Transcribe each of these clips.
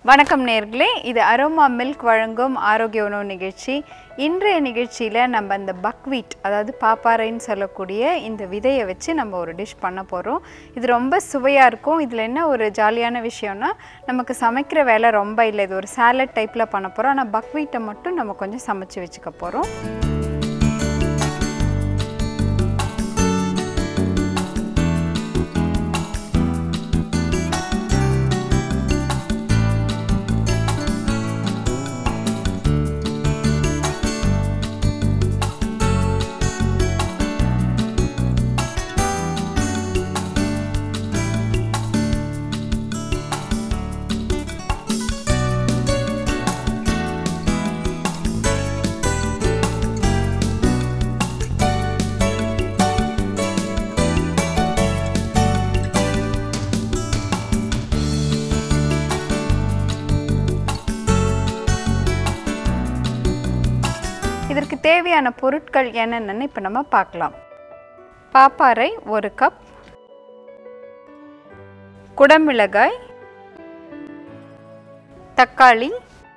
வணக்கம் நேர்களே இது அரோமா மில்க் வழங்கும் ஆரோக்கிய உணவு நிகழ்ச்சி இன்றைய நிகழ்ச்சியில் நம்ம இந்த பக்வீட் அதாவது பாப்பாறைன்னு சொல்லக்கூடிய இந்த விதையை வச்சு நம்ம ஒரு டிஷ் பண்ண போகிறோம் இது ரொம்ப சுவையாக இருக்கும் இதில் என்ன ஒரு ஜாலியான விஷயம்னா நமக்கு சமைக்கிற வேலை ரொம்ப இல்லை இது ஒரு சாலட் டைப்பில் பண்ண போகிறோம் ஆனால் பக்வீட்டை மட்டும் நம்ம கொஞ்சம் சமைச்சு வச்சுக்க போகிறோம் இதற்கு தேவையான பொருட்கள் என்னென்னு இப்போ நம்ம பார்க்கலாம் பாப்பாறை ஒரு கப் குடமிளகாய் தக்காளி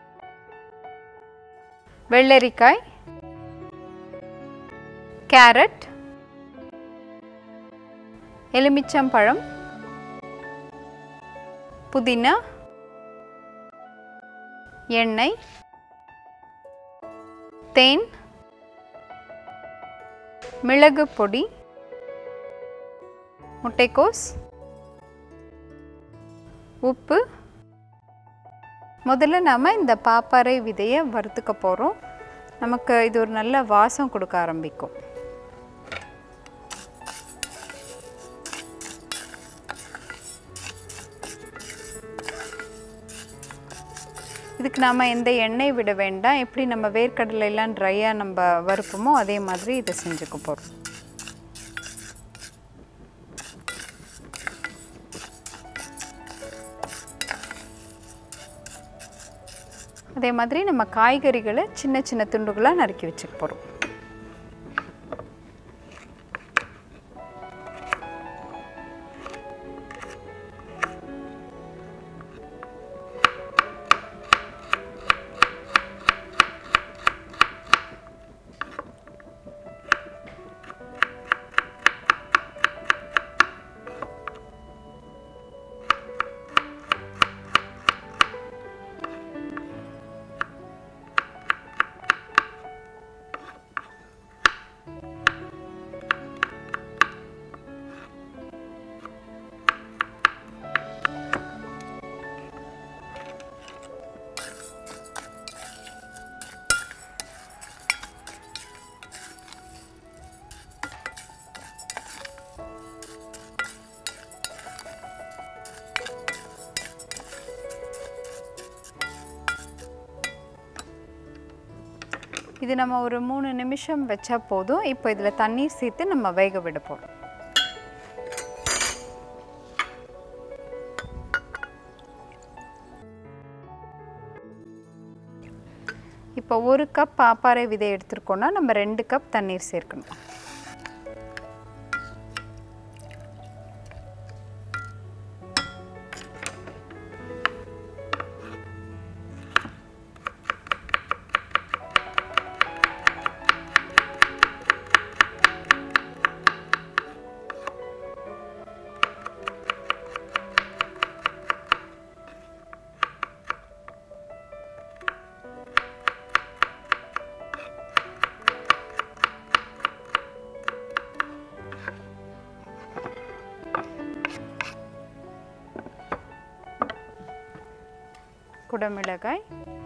வெள்ளரிக்காய் கேரட் எலுமிச்சம்பழம் புதினா எண்ணெய் தேன் மிளகு பொடி முட்டைக்கோஸ் உப்பு முதல்ல நாம் இந்த பாப்பாறை விதையை வறுத்துக்க போகிறோம் நமக்கு இது ஒரு நல்ல வாசம் கொடுக்க ஆரம்பிக்கும் இதுக்கு நாம் எந்த எண்ணெய் விட வேண்டாம் எப்படி நம்ம வேர்க்கடலை எல்லாம் ட்ரையாக நம்ம வறுப்போமோ அதே மாதிரி இதை செஞ்சுக்க போகிறோம் அதே மாதிரி நம்ம காய்கறிகளை சின்ன சின்ன துண்டுகளாக நறுக்கி வச்சுக்க போகிறோம் இது நம்ம ஒரு மூணு நிமிஷம் வச்சா போதும் இப்போ இதில் தண்ணீர் சேர்த்து நம்ம வேக விட போகிறோம் இப்போ ஒரு கப் பாப்பாறை விதை எடுத்துருக்கோன்னா நம்ம ரெண்டு கப் தண்ணீர் சேர்க்கணும் குடமிளகாய்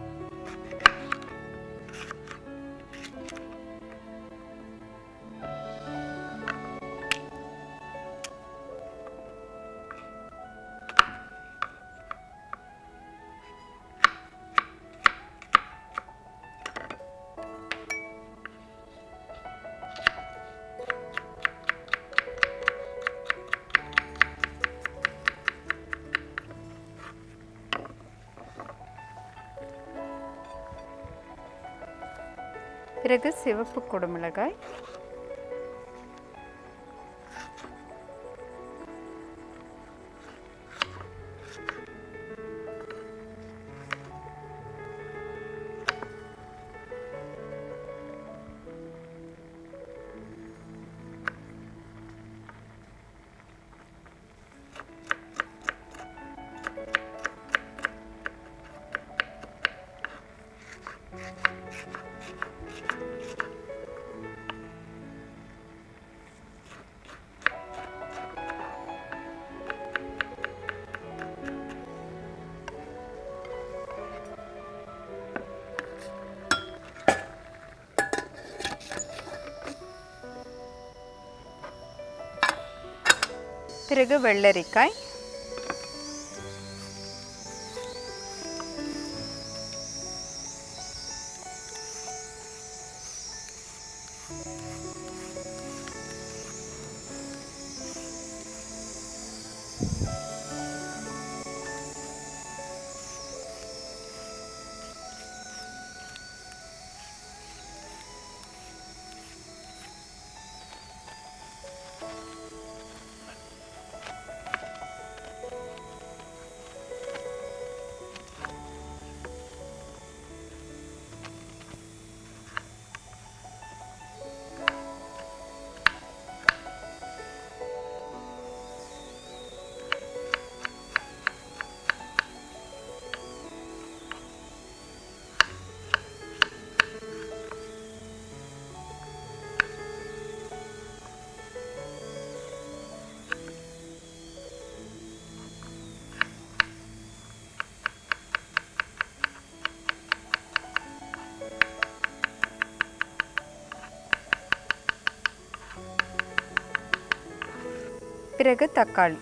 பிறகு சிவப்பு குடமிளகாய் பிறகு வெள்ளரிக்காய் பிறகு தக்காளி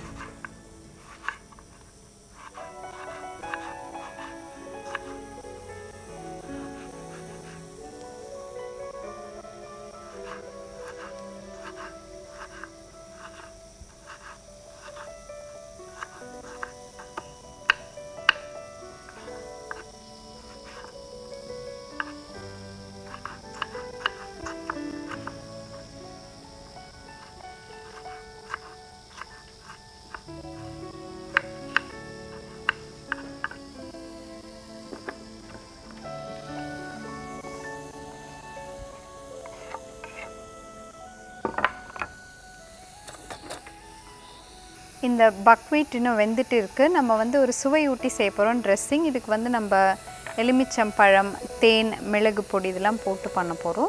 இந்த பக்வீட் இன்னும் வெந்துட்டு இருக்கு நம்ம வந்து ஒரு சுவை ஊட்டி செய்ய போகிறோம் ட்ரெஸ்ஸிங் இதுக்கு வந்து நம்ம எலுமிச்சம்பழம் தேன் மிளகு பொடி இதெல்லாம் போட்டு பண்ண போகிறோம்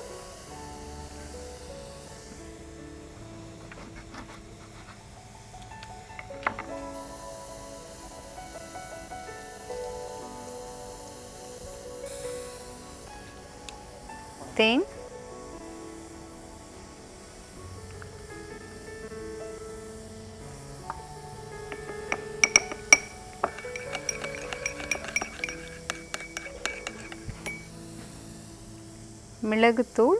தேன் மிளகுத்தூள்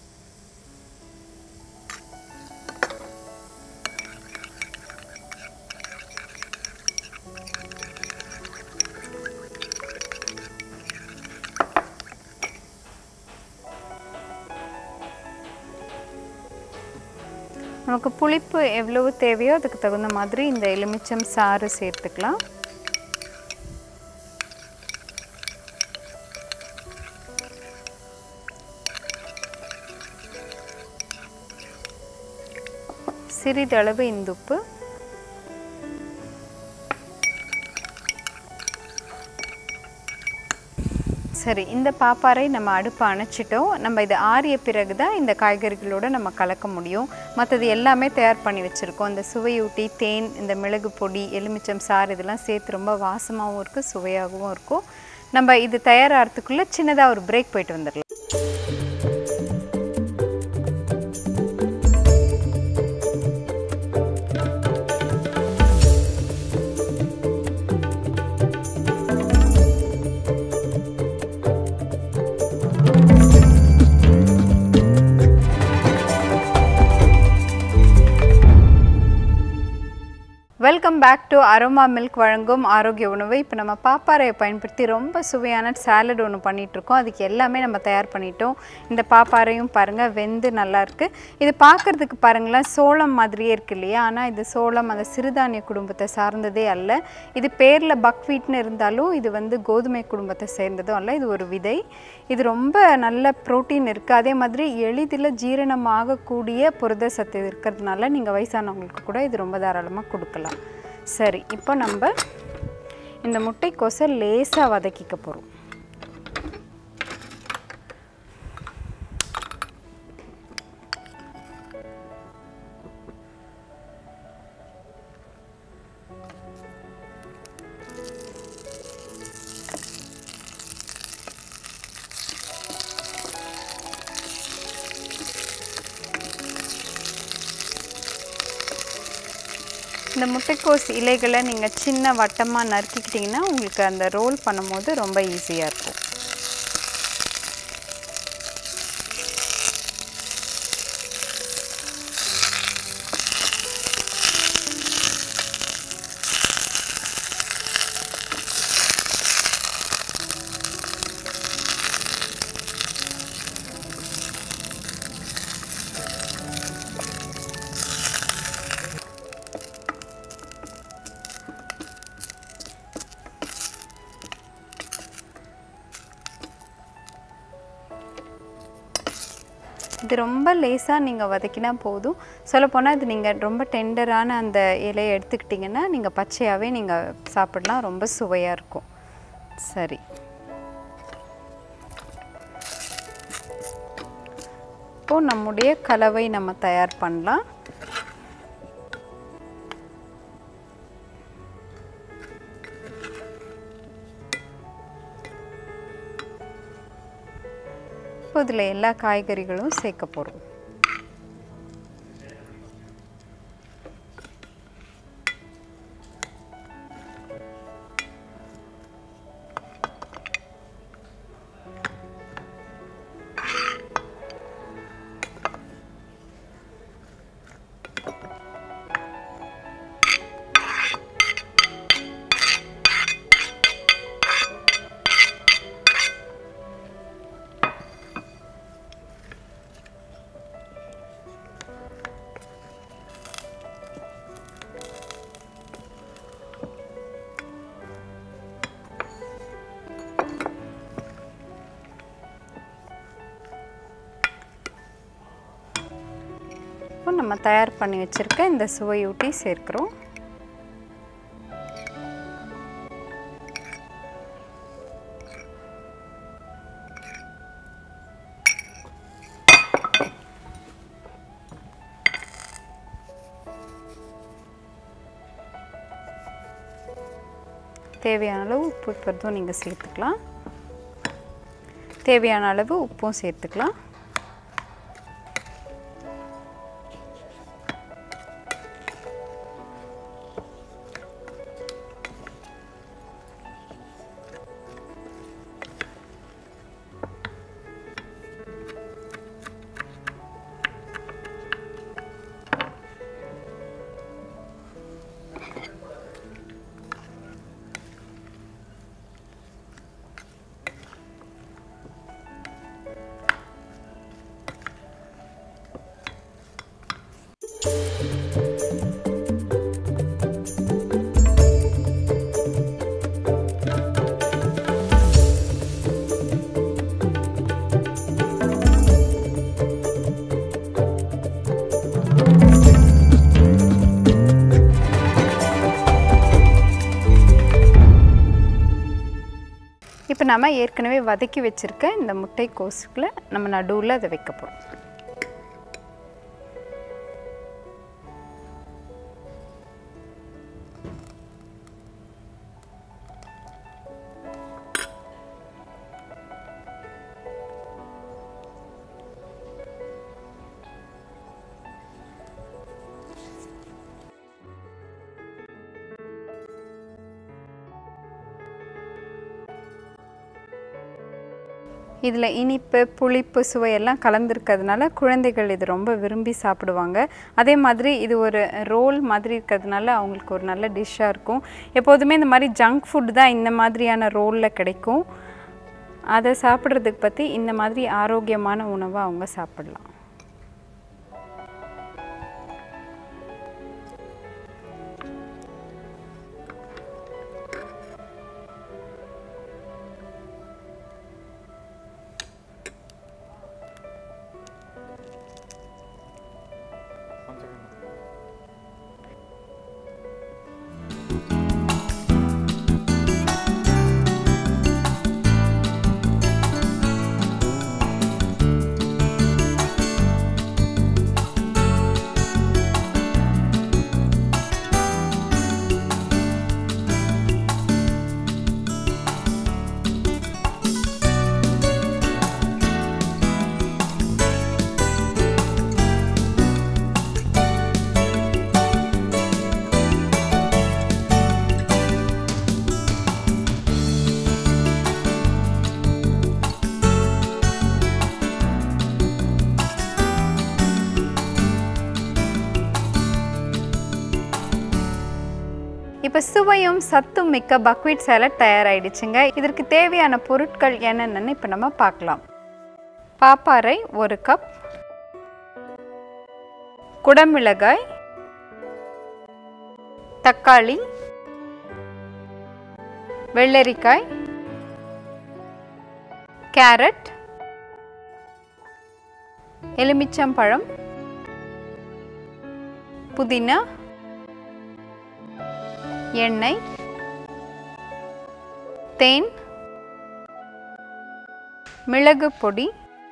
நமக்கு புளிப்பு எவ்வளவு தேவையோ அதுக்கு தகுந்த மாதிரி இந்த எலுமிச்சம் சாறு சேர்த்துக்கலாம் சிறிதளவு இந்துப்பு சரி இந்த பாப்பாரை நம்ம அடுப்பை அணைச்சிட்டோம் நம்ம இது ஆறிய பிறகு தான் இந்த காய்கறிகளோட நம்ம கலக்க முடியும் மற்றது எல்லாமே தயார் பண்ணி வச்சுருக்கோம் இந்த சுவையூட்டி தேன் இந்த மிளகு பொடி எலுமிச்சம் சாறு இதெல்லாம் சேர்த்து ரொம்ப வாசமாகவும் இருக்குது சுவையாகவும் இருக்கும் நம்ம இது தயாராகிறதுக்குள்ளே சின்னதாக ஒரு பிரேக் போயிட்டு வந்துடலாம் welcome back to Aroma milk வழங்கும் ஆரோக்கிய உணவு இப்போ நம்ம பாப்பாறையை பயன்படுத்தி ரொம்ப சுவையான சாலட் ஒன்று பண்ணிகிட்ருக்கோம் அதுக்கு எல்லாமே நம்ம தயார் பண்ணிட்டோம் இந்த பாப்பாறையும் பாருங்கள் வெந்து நல்லா இருக்கு இது பார்க்குறதுக்கு பாருங்களேன் சோளம் மாதிரியே இருக்கு இல்லையா ஆனால் இது சோளம் அந்த சிறுதானிய குடும்பத்தை சார்ந்ததே அல்ல இது பேரில் பக்வீட்னு இருந்தாலும் இது வந்து கோதுமை குடும்பத்தை சேர்ந்ததும் அல்ல இது ஒரு விதை இது ரொம்ப நல்ல புரோட்டீன் இருக்குது அதே மாதிரி எளிதில் ஜீரணமாகக்கூடிய புரத சத்து இருக்கிறதுனால நீங்கள் வயசானவங்களுக்கு கூட இது ரொம்ப தாராளமாக கொடுக்கலாம் சரி இப்போ நம்ம இந்த முட்டைக்கோசை லேசாக வதக்கிக்க போகிறோம் இந்த முட்டைக்கோஸ் இலைகளை நீங்கள் சின்ன வட்டமாக நறுக்கிக்கிட்டிங்கன்னா உங்களுக்கு அந்த ரோல் பண்ணும்போது ரொம்ப ஈஸியாக இருக்கும் இது ரொம்ப லேசாக நீங்கள் வதக்கினா போதும் சொல்லப்போனால் இது நீங்கள் ரொம்ப டெண்டரான அந்த இலையை எடுத்துக்கிட்டிங்கன்னா நீங்கள் பச்சையாகவே நீங்கள் சாப்பிடலாம் ரொம்ப சுவையாக இருக்கும் சரி இப்போது நம்முடைய கலவை நம்ம தயார் பண்ணலாம் இப்போ இதில் எல்லா காய்கறிகளும் சேர்க்க போகிறோம் இப்போ நம்ம தயார் பண்ணி வச்சுருக்க இந்த சுவையூட்டி சேர்க்குறோம் தேவையான அளவு உப்பு இப்போதும் நீங்கள் சேர்த்துக்கலாம் தேவையான அளவு உப்பும் சேர்த்துக்கலாம் இப்போ நம்ம ஏற்கனவே வதக்கி வச்சுருக்க இந்த முட்டை கோஸுக்குள்ள நம்ம நடுவில் அதை வைக்க போகிறோம் இதில் இனிப்பு புளிப்பு சுவையெல்லாம் கலந்துருக்கிறதுனால குழந்தைகள் இது ரொம்ப விரும்பி சாப்பிடுவாங்க அதே மாதிரி இது ஒரு ரோல் மாதிரி இருக்கிறதுனால அவங்களுக்கு ஒரு நல்ல டிஷ்ஷாக இருக்கும் எப்போதுமே இந்த மாதிரி ஜங்க் ஃபுட் தான் இந்த மாதிரியான ரோலில் கிடைக்கும் அதை சாப்பிட்றதுக்கு பற்றி இந்த மாதிரி ஆரோக்கியமான உணவை அவங்க சாப்பிடலாம் இப்போ சுவையும் சத்தும் மிக்க பக்வீட் சேலட் தயாராகிடுச்சுங்க இதற்கு தேவையான பொருட்கள் என்னென்னு இப்போ நம்ம பார்க்கலாம் பாப்பாறை ஒரு கப் குடமிளகாய் தக்காளி வெள்ளரிக்காய் கேரட் எலுமிச்சம்பழம் புதினா எண்ணெய் தேன் மிளகு பொடி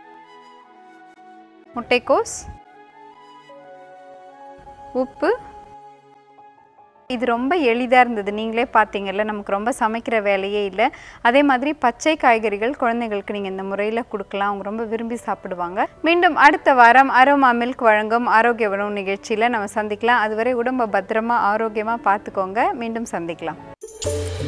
முட்டைக்கோஸ் உப்பு இது ரொம்ப எளிதாக இருந்தது நீங்களே பார்த்தீங்கல்ல நமக்கு ரொம்ப சமைக்கிற வேலையே இல்லை அதே மாதிரி பச்சை காய்கறிகள் குழந்தைங்களுக்கு நீங்கள் இந்த முறையில் கொடுக்கலாம் அவங்க ரொம்ப விரும்பி சாப்பிடுவாங்க மீண்டும் அடுத்த வாரம் அரோமா மில்க் வழங்கும் ஆரோக்கிய உணவு நிகழ்ச்சியில் நம்ம சந்திக்கலாம் அதுவரை உடம்பை பத்திரமா ஆரோக்கியமாக பார்த்துக்கோங்க மீண்டும் சந்திக்கலாம்